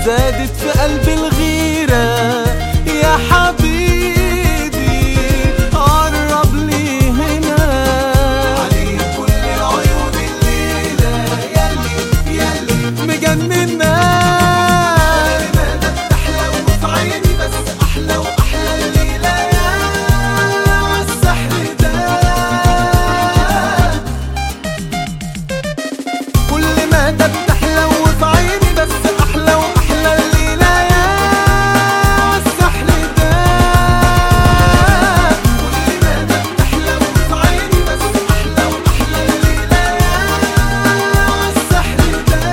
زادت في قلبي الغيرة يا حبيبي قرب لي هنا عليك كل عيون الليلة يلي يلي مجننا مدى بتحلى وفي عيني بس أحلى وأحلى الليلة يا عالسحر ده كل ما ده بتحلى وفي عيني بس احلى واحلى الليله يا السحر ده كل ما ده بتحلى وفي عيني بس احلى واحلى الليله يا السحر ده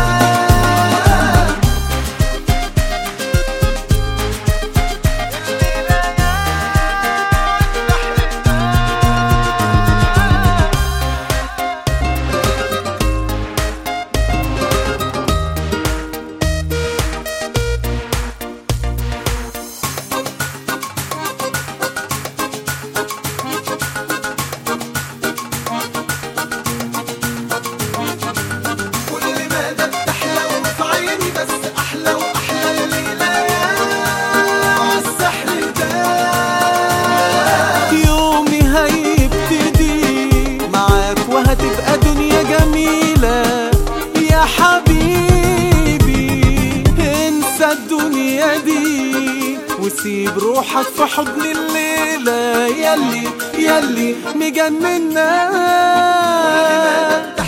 كل ما ده بتحلى وفي عيني بس احلى واحلى الليله يا عالسحر ده يومي هيبتدي معاك وهتبقى دنيا جميله يا حبيبي انسى الدنيا دي وسيب روحك في حضن الليله يلي يلي مجننا